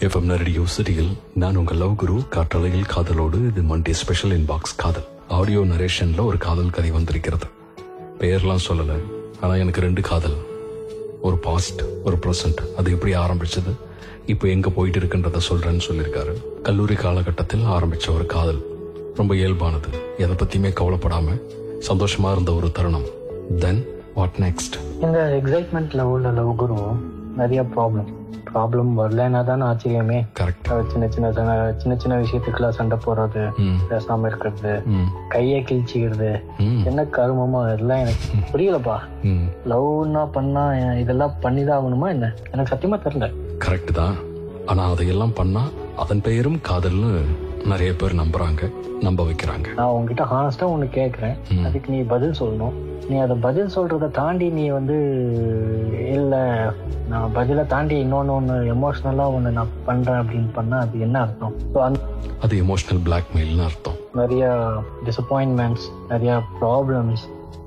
FM radio சிட்டியில் நான் உங்கள் லவ் குரு காற்றலையில் காதலோடு இது மண்டே ஸ்பெஷல் இன்பாக்ஸ் காதல் ஆடியோ நரேஷன்ல ஒரு காதல் கதை வந்திருக்கிறது பெயர்லாம் சொல்லல ஆனா எனக்கு ரெண்டு காதல் ஒரு பாஸ்ட் ஒரு ப்ரெசன்ட் அது எப்படி ஆரம்பிச்சது இப்போ எங்க போயிட்டு இருக்குன்றத சொல்றேன்னு சொல்லியிருக்காரு கல்லூரி காலகட்டத்தில் ஆரம்பிச்ச ஒரு காதல் ரொம்ப இயல்பானது எதை பத்தியுமே கவலைப்படாம சந்தோஷமா இருந்த ஒரு தருணம் தென் வாட் நெக்ஸ்ட் இந்த எக்ஸைட்மெண்ட்ல உள்ள லவ் குரு நிறைய ப்ராப்ளம் ப்ராப்ளம் வரலன்னா தானே ஆச்சரியமே கரெக்ட் அஹ் சின்ன சின்ன ச- சின்ன சின்ன விஷயத்துக்குலாம் சண்டை போடுறது ம் பேசாம இருக்கிறது ம் கையை கிழிச்சிக்கிறது ம் என்ன கருமமா இதெல்லாம் எனக்கு புரியலப்பா ம் லவ்னா பண்ணா அஹ் இதெல்லாம் பண்ணிதான் ஆகணுமா என்ன எனக்கு சத்தியமா தெரியல கரெக்ட் தான் ஆனா அதையெல்லாம் பண்ணா அதன் பெயரும் காதல்னு நிறைய பேர் நம்புறாங்க நம்ப வைக்கிறாங்க நான் உங்ககிட்ட ஹானஸ்டா ஒண்ணு கேக்குறேன் ம். அதுக்கு நீ பதில் சொல்லணும் நீ அதை பதில் சொல்றத தாண்டி நீ வந்து இல்ல நான் பதிலை தாண்டி இன்னொன்னு ஒண்ணு எமோஷனலா ஒண்ணு நான் பண்றேன் அப்படின்னு பண்ணா அது என்ன அர்த்தம் ஸோ அந்த அது எமோஷனல் பிளாக்மெயில்னு அர்த்தம் நிறைய டிசப்பாயின்மெண்ட்ஸ் நிறைய ப்ராப்ளம்ஸ்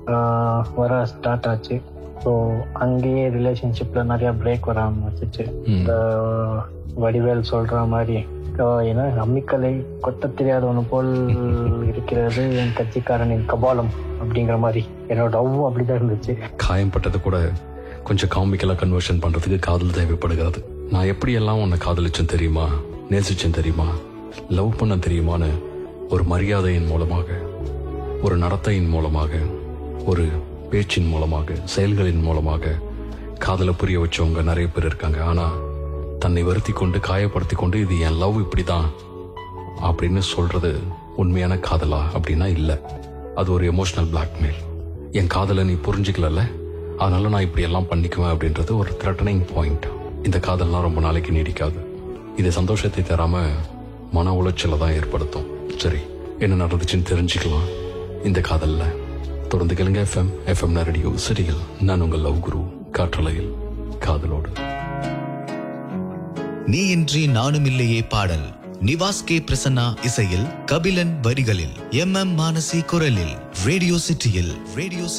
வர ஸ்டார்ட் ஆச்சு ஸோ அங்கேயே ரிலேஷன்ஷிப்ல நிறைய பிரேக் வர ஆரம்பிச்சிச்சு ம். இந்த வடிவேல் சொல்ற மாதிரி அஹ், என்ன அம்மிக்கலை கொத்த தெரியாதவனு போல் இருக்கிறது என் கட்சிக்காரனின் கபாலம் அப்படிங்கிற மாதிரி என்னோட லவ்வும் அப்படிதான் இருந்துச்சு காயம்பட்டதை கூட கொஞ்சம் காமிக்கலா கன்வர்ஷன் பண்றதுக்கு காதல் தேவைப்படுகிறது நான் எப்படியெல்லாம் உன்னை காதலிச்சேன் தெரியுமா நேசிச்சேன் தெரியுமா லவ் பண்ண தெரியுமான்னு ஒரு மரியாதையின் மூலமாக ஒரு நடத்தையின் மூலமாக ஒரு பேச்சின் மூலமாக செயல்களின் மூலமாக காதலை புரிய வச்சவங்க நிறைய பேர் இருக்காங்க ஆனா தன்னை வருத்தி கொண்டு காயப்படுத்தி கொண்டு இது என் லவ் இப்படிதான் அப்படின்னு சொல்றது உண்மையான காதலா அப்படின்னா இல்ல அது ஒரு எமோஷனல் பிளாக்மெயில் என் காதலை நீ புரிஞ்சுக்கலல்ல அதனால நான் இப்படி எல்லாம் பண்ணிக்குவேன் அப்படின்றது ஒரு த்ரெட்டனிங் பாயிண்ட் இந்த காதல்லாம் ரொம்ப நாளைக்கு நீடிக்காது இது சந்தோஷத்தை தராம மன உளைச்சலை தான் ஏற்படுத்தும் சரி என்ன நடந்துச்சுன்னு தெரிஞ்சுக்கலாம் இந்த காதல்ல தொடர்ந்து கேளுங்க எஃப்எம் எஃப்எம் ரேடியோ சிறியில் நான் உங்கள் லவ் குரு காற்றலையில் காதலோடு நீ இன்றி நானும் இல்லையே பாடல் நிவாஸ் கே பிரசன்னா இசையில் கபிலன் வரிகளில் எம் எம் மானசி குரலில் ரேடியோ சிட்டியில் ரேடியோ